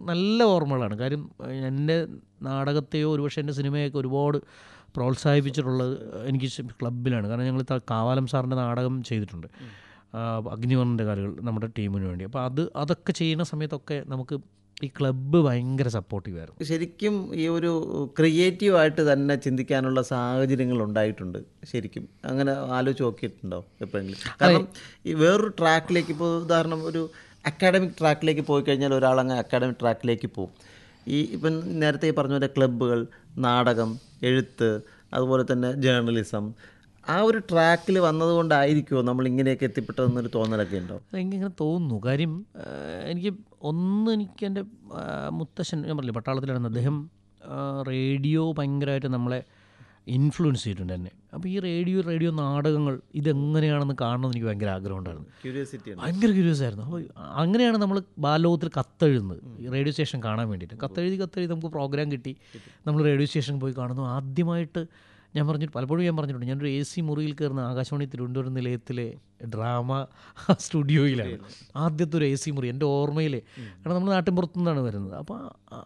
നല്ല ഓർമ്മകളാണ് കാര്യം ഏഹ്, എൻ്റെ നാടകത്തെയോ ഒരുപക്ഷെ എൻ്റെ സിനിമയൊക്കെ ഒരുപാട് പ്രോത്സാഹിപ്പിച്ചിട്ടുള്ളത് എനിക്ക് ശ- ക്ലബ്ബിലാണ് കാരണം ഞങ്ങൾ ത- കാവാലം സാറിൻ്റെ നാടകം ചെയ്തിട്ടുണ്ട് ആ, അഗ്നിവർണ്ണൻ്റെ കാലുകൾ നമ്മുടെ ടീമിന് വേണ്ടി അപ്പോൾ അത് അതൊക്കെ ചെയ്യുന്ന സമയത്തൊക്കെ നമുക്ക് ഈ ക്ലബ്ബ് ഭയങ്കര സപ്പോർട്ടീവായിരുന്നു ശരിക്കും ഈ ഒരു ക്രിയേറ്റീവായിട്ട് തന്നെ ചിന്തിക്കാനുള്ള സാഹചര്യങ്ങൾ ഉണ്ടായിട്ടുണ്ട് ശരിക്കും അങ്ങനെ ആലോചിച്ച് നോക്കിയിട്ടുണ്ടോ എപ്പോഴെങ്കിലും കാരണം ഈ വേറൊരു ട്രാക്കിലേക്ക് ഇപ്പോൾ ഉദാഹരണം ഒരു അക്കാഡമിക് ട്രാക്കിലേക്ക് പോയി കഴിഞ്ഞാൽ ഒരാൾ അങ്ങ് അക്കാഡമിക് ട്രാക്കിലേക്ക് പോകും ഈ ഇപ്പം നേരത്തെ ഈ പറഞ്ഞ പോലെ ക്ലബ്ബുകൾ നാടകം എഴുത്ത് അതുപോലെ തന്നെ ജേർണലിസം ആ ഒരു ട്രാക്കിൽ വന്നതുകൊണ്ടായിരിക്കുമോ നമ്മൾ ഇങ്ങനെയൊക്കെ എത്തിപ്പെട്ടതെന്നൊരു തോന്നലൊക്കെ ഉണ്ടോ എനിക്കിങ്ങനെ തോന്നുന്നു കാര്യം ആ, എനിക്ക് ഒന്ന് എനിക്ക് എൻ്റെ ആ, മുത്തശ്ശൻ ഞാൻ പറഞ്ഞില്ലേ പട്ടാളത്തിലായിരുന്നു അദ്ദേഹം ആ, റേഡിയോ ഭയങ്കരമായിട്ട് നമ്മളെ ഇൻഫ്ലുവൻസ് ചെയ്തിട്ടുണ്ട് എന്നെ അപ്പോൾ ഈ റേഡിയോ റേഡിയോ നാടകങ്ങൾ ഇതെങ്ങനെയാണെന്ന് കാണണമെന്ന് എനിക്ക് ഭയങ്കര ആഗ്രഹം ഉണ്ടായിരുന്നു ക്യൂരിയോസിറ്റി ഉണ്ട് ഭയങ്കര ക്യൂരിയസ് ആയിരുന്നു അപ്പോൾ അങ്ങനെയാണ് നമ്മൾ ബാലലോകത്തിൽ കത്തെഴുതുന്നത് ഈ റേഡിയോ സ്റ്റേഷൻ കാണാൻ വേണ്ടിയിട്ട് കത്തെഴുതി കത്തെഴുതി നമുക്ക് പ്രോഗ്രാം കിട്ടി നമ്മൾ റേഡിയോ സ്റ്റേഷനിൽ പോയി കാണുന്നു ആദ്യമായിട്ട് ഞാൻ പറഞ്ഞിട്ട് പലപ്പോഴും ഞാൻ പറഞ്ഞിട്ടുണ്ട് ഞാനൊരു എ സി മുറിയിൽ കയറുന്ന ആകാശവാണി തിരുവനന്തപുരം നിലയത്തിലെ ഡ്രാമ സ്റ്റുഡിയോയിലാണ് ആദ്യത്തെ ഒരു എ സി മുറി എൻ്റെ ഓർമ്മയിലെ കാരണം നമ്മൾ നാട്ടിൻപുറത്തു നിന്നാണ് വരുന്നത് അപ്പോൾ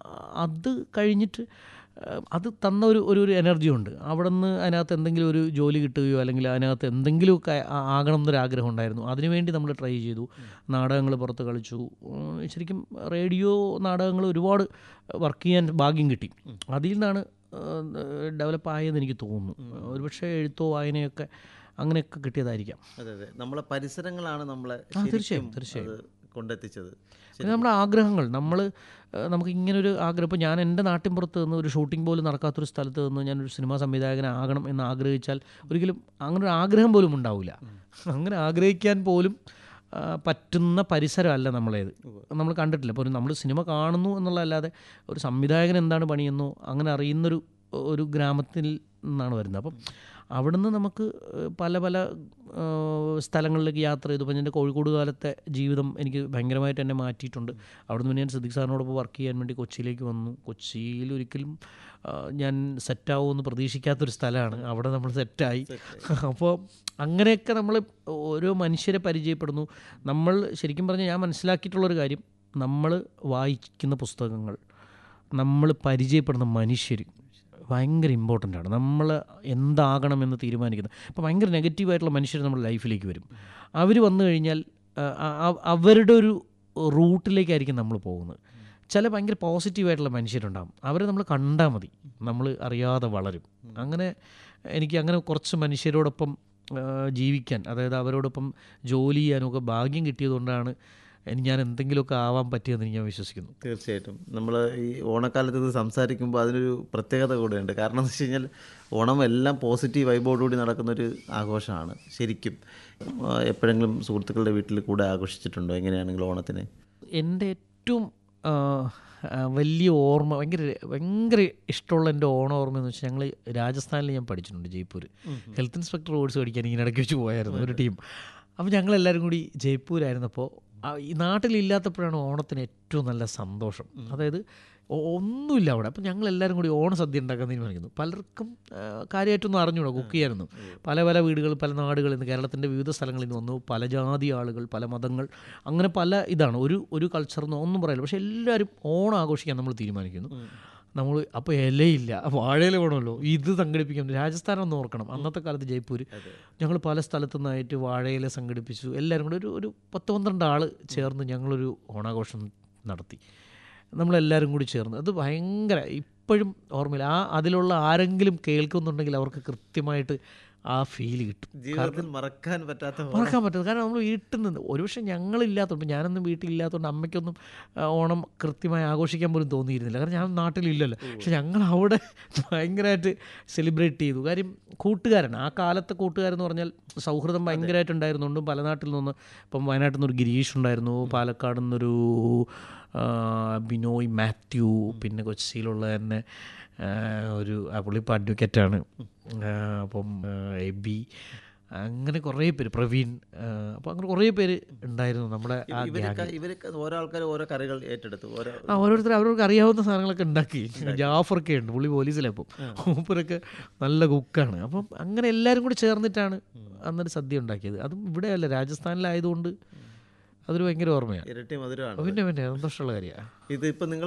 അത് കഴിഞ്ഞിട്ട് ആ, അത് തന്ന ഒരു ഒരു ഒരു എനർജി ഉണ്ട് അവിടെ നിന്ന് അതിനകത്ത് എന്തെങ്കിലും ഒരു ജോലി കിട്ടുകയോ അല്ലെങ്കിൽ അതിനകത്ത് എന്തെങ്കിലുമൊക്കെ ആ- ആകണം എന്നൊരു ആഗ്രഹം ഉണ്ടായിരുന്നു അതിനുവേണ്ടി നമ്മൾ ട്രൈ ചെയ്തു നാടകങ്ങൾ പുറത്ത് കളിച്ചു ഉം, ശരിക്കും റേഡിയോ നാടകങ്ങൾ ഒരുപാട് വർക്ക് ചെയ്യാൻ ഭാഗ്യം കിട്ടി അതിൽ നിന്നാണ് ഡെവലപ്പ് ആയതെന്ന് എനിക്ക് തോന്നുന്നു ഒരുപക്ഷെ എഴുത്തോ വായനയൊക്കെ അങ്ങനെയൊക്കെ കിട്ടിയതായിരിക്കാം അതെ അതെ നമ്മളെ പരിസരങ്ങളാണ് നമ്മളെ ആ, തീർച്ചയായും, ശരിക്കും തീർച്ചയായും. അത് കൊണ്ടെത്തിച്ചത് പിന്നെ നമ്മുടെ ആഗ്രഹങ്ങൾ നമ്മൾ നമുക്ക് ഇങ്ങനൊരു ആഗ്രഹം ഇപ്പോൾ ഞാൻ എൻ്റെ നാട്ടിൻപുറത്ത് നിന്ന് ഒരു ഷൂട്ടിംഗ് പോലും നടക്കാത്തൊരു സ്ഥലത്ത് നിന്ന് ഞാനൊരു സിനിമാ സംവിധായകനാകണം എന്ന് ആഗ്രഹിച്ചാൽ ഒരിക്കലും അങ്ങനെ ഒരു ആഗ്രഹം പോലും ഉണ്ടാവില്ല അങ്ങനെ ആഗ്രഹിക്കാൻ പോലും ആ, പറ്റുന്ന പരിസരമല്ല നമ്മളേത് നമ്മൾ കണ്ടിട്ടില്ല ഇപ്പോൾ ഒരു നമ്മൾ സിനിമ കാണുന്നു എന്നുള്ളതല്ലാതെ ഒരു സംവിധായകൻ എന്താണ് പണിയെന്നോ അങ്ങനെ അറിയുന്നൊരു ഒരു ഗ്രാമത്തിൽ നിന്നാണ് വരുന്നത് അപ്പം അവിടുന്ന് നമുക്ക് ഏഹ്, പല പല ഏഹ്, സ്ഥലങ്ങളിലേക്ക് യാത്ര ചെയ്തു അപ്പം എൻ്റെ കോഴിക്കോട് കാലത്തെ ജീവിതം എനിക്ക് ഭയങ്കരമായിട്ട് എന്നെ മാറ്റിയിട്ടുണ്ട് അവിടുന്ന് പിന്നെ ഞാൻ സിദ്ദിഖ് സാറിനോടൊപ്പം വർക്ക് ചെയ്യാൻ വേണ്ടി കൊച്ചിയിലേക്ക് വന്നു കൊച്ചിയിൽ ഒരിക്കലും ആ, ഞാൻ സെറ്റാവുമെന്ന് പ്രതീക്ഷിക്കാത്തൊരു സ്ഥലമാണ് അവിടെ നമ്മൾ സെറ്റായി അപ്പോൾ അങ്ങനെയൊക്കെ നമ്മൾ ഓരോ മനുഷ്യരെ പരിചയപ്പെടുന്നു നമ്മൾ ശരിക്കും പറഞ്ഞാൽ ഞാൻ മനസ്സിലാക്കിയിട്ടുള്ളൊരു കാര്യം നമ്മൾ വായിക്കുന്ന പുസ്തകങ്ങൾ നമ്മൾ പരിചയപ്പെടുന്ന മനുഷ്യർ ഭയങ്കര ഇമ്പോർട്ടൻ്റ് ആണ് നമ്മൾ എന്താകണമെന്ന് തീരുമാനിക്കുന്നത് അപ്പോൾ ഭയങ്കര നെഗറ്റീവായിട്ടുള്ള മനുഷ്യർ നമ്മുടെ ലൈഫിലേക്ക് വരും അവർ വന്നു കഴിഞ്ഞാൽ ആ, ആ- അവരുടെ ഒരു റൂട്ടിലേക്കായിരിക്കും നമ്മൾ പോകുന്നത് ചില ഭയങ്കര പോസിറ്റീവായിട്ടുള്ള മനുഷ്യരുണ്ടാകും അവരെ നമ്മൾ കണ്ടാൽ മതി നമ്മൾ അറിയാതെ വളരും അങ്ങനെ എനിക്ക് അങ്ങനെ കുറച്ച് മനുഷ്യരോടൊപ്പം ആ, ജീവിക്കാൻ അതായത് അവരോടൊപ്പം ജോലി ചെയ്യാനൊക്കെ ഭാഗ്യം കിട്ടിയതുകൊണ്ടാണ് ഇനി ഞാൻ എന്തെങ്കിലുമൊക്കെ ആവാൻ പറ്റിയെന്ന് ഞാൻ വിശ്വസിക്കുന്നു തീർച്ചയായിട്ടും നമ്മൾ ഈ ഓണക്കാലത്ത് ഇത് സംസാരിക്കുമ്പോൾ അതിനൊരു പ്രത്യേകത കൂടെയുണ്ട് കാരണം എന്ന് വെച്ച് കഴിഞ്ഞാൽ ഓണം എല്ലാം പോസിറ്റീവ് വൈബോടുകൂടി നടക്കുന്നൊരു ആഘോഷമാണ് ശരിക്കും ആ, എപ്പോഴെങ്കിലും സുഹൃത്തുക്കളുടെ വീട്ടിൽ കൂടെ ആഘോഷിച്ചിട്ടുണ്ടോ എങ്ങനെയാണെങ്കിൽ ഓണത്തിന് എൻ്റെ ഏറ്റവും ആ, ആ, വലിയ ഓർമ്മ ഭയങ്കര ഭയങ്കര ഇഷ്ടമുള്ള എൻ്റെ ഓണ ഓർമ്മ എന്ന് വെച്ചാൽ ഞങ്ങൾ രാജസ്ഥാനിൽ ഞാൻ പഠിച്ചിട്ടുണ്ട് ജയ്പൂർ ഹെൽത്ത് ഇൻസ്പെക്ടർ കോഴ്സ് പഠിക്കാൻ ഇങ്ങനെ ഇടയ്ക്ക് വെച്ച് പോയായിരുന്നു ഒരു ടീം അപ്പോൾ ഞങ്ങളെല്ലാവരും കൂടി ജയ്പൂരായിരുന്നപ്പോൾ ആ, ഈ നാട്ടിലില്ലാത്തപ്പോഴാണ് ഓണത്തിന് ഏറ്റവും നല്ല സന്തോഷം അതായത് ഒ- ഒന്നുമില്ല അവിടെ അപ്പം ഞങ്ങൾ എല്ലാവരും കൂടി ഓണസദ്യ ഉണ്ടാക്കാൻ തീരുമാനിക്കുന്നു പലർക്കും ആ, കാര്യമായിട്ടൊന്നും അറിഞ്ഞൂടാ കുക്ക് ചെയ്യാനൊന്നും പല പല വീടുകൾ പല നാടുകളിൽ നിന്ന് കേരളത്തിൻ്റെ വിവിധ സ്ഥലങ്ങളിൽ നിന്ന് വന്നു പല ജാതി ആളുകൾ പല മതങ്ങൾ അങ്ങനെ പല ഇതാണ് ഒരു ഒരു കൾച്ചർ എന്നോ ഒന്നും പറയില്ല പക്ഷേ എല്ലാവരും ഓണം ആഘോഷിക്കാൻ നമ്മൾ തീരുമാനിക്കുന്നു നമ്മൾ അപ്പോൾ ഇലയില്ല വാഴയില വേണമല്ലോ ഇത് സംഘടിപ്പിക്കാം രാജസ്ഥാൻ ഒന്ന് ഓർക്കണം അന്നത്തെ കാലത്ത് ജയ്പൂർ ഞങ്ങൾ പല സ്ഥലത്തു നിന്നായിട്ട് വാഴയില സംഘടിപ്പിച്ചു എല്ലാവരും കൂടി ഒരു ഒരു പത്ത് പന്ത്രണ്ട് ആൾ ചേർന്ന് ഞങ്ങളൊരു ഓണാഘോഷം നടത്തി നമ്മളെല്ലാവരും കൂടി ചേർന്ന് അത് ഭയങ്കര ഇപ്പോഴും ഓർമ്മയില്ല ആ അതിലുള്ള ആരെങ്കിലും കേൾക്കുന്നുണ്ടെങ്കിൽ അവർക്ക് കൃത്യമായിട്ട് ആ ഫീൽ കിട്ടും ജീവിതത്തിൽ മറക്കാൻ പറ്റാത്ത മറക്കാൻ പറ്റും കാരണം നമ്മൾ വീട്ടിൽ നിന്ന് ഒരുപക്ഷെ ഞങ്ങളില്ലാത്തതുകൊണ്ട് ഞാനൊന്നും വീട്ടിലില്ലാത്തതുകൊണ്ട് അമ്മയ്ക്കൊന്നും ആ, ഓണം കൃത്യമായി ആഘോഷിക്കാൻ പോലും തോന്നിയിരുന്നില്ല കാരണം ഞാൻ നാട്ടിലില്ലല്ലോ പക്ഷെ ഞങ്ങൾ അവിടെ ഭയങ്കരമായിട്ട് സെലിബ്രേറ്റ് ചെയ്തു കാര്യം കൂട്ടുകാരൻ ആ കാലത്തെ കൂട്ടുകാരെന്ന് പറഞ്ഞാൽ സൗഹൃദം ഭയങ്കരമായിട്ടുണ്ടായിരുന്നുണ്ട് പല നാട്ടിൽ നിന്ന് ഇപ്പം വയനാട്ടിൽ നിന്നൊരു ഗിരീഷ് ഉണ്ടായിരുന്നു പാലക്കാട് നിന്നൊരു ആ, ബിനോയ് മാത്യു പിന്നെ കൊച്ചിയിലുള്ള തന്നെ ആ, ഒരു ആ, പുള്ളി ഇപ്പോൾ അഡ്വക്കേറ്റാണ് അപ്പം ആ, എബി അങ്ങനെ കുറേ പേര് പ്രവീൺ അപ്പോൾ അങ്ങനെ കുറേ പേര് ഉണ്ടായിരുന്നു നമ്മുടെ ആ ഇവരൊക്കെ ഇവരൊക്കെ ഓരോ ആൾക്കാർ ഓരോ കറികൾ ഏറ്റെടുത്തു ഓരോ ആ ഓരോരുത്തർ അവർക്ക് അറിയാവുന്ന സാധനങ്ങളൊക്കെ ഉണ്ടാക്കി ജാഫറൊക്കെ ഉണ്ട് പുള്ളി പോലീസിലപ്പം മൂപ്പരൊക്കെ നല്ല കുക്കാണ് അപ്പം അങ്ങനെ എല്ലാവരും കൂടി ചേർന്നിട്ടാണ് അന്നൊരു സദ്യ ഉണ്ടാക്കിയത് അതും ഇവിടെയല്ല രാജസ്ഥാനിലായതുകൊണ്ട് അതൊരു ഭയങ്കര ഓർമ്മയാണ് ഇരട്ടി മധുരമാണ് പിന്നെ പിന്നെ സന്തോഷമുള്ള കാര്യമാണ് ഇതിപ്പോൾ നിങ്ങൾ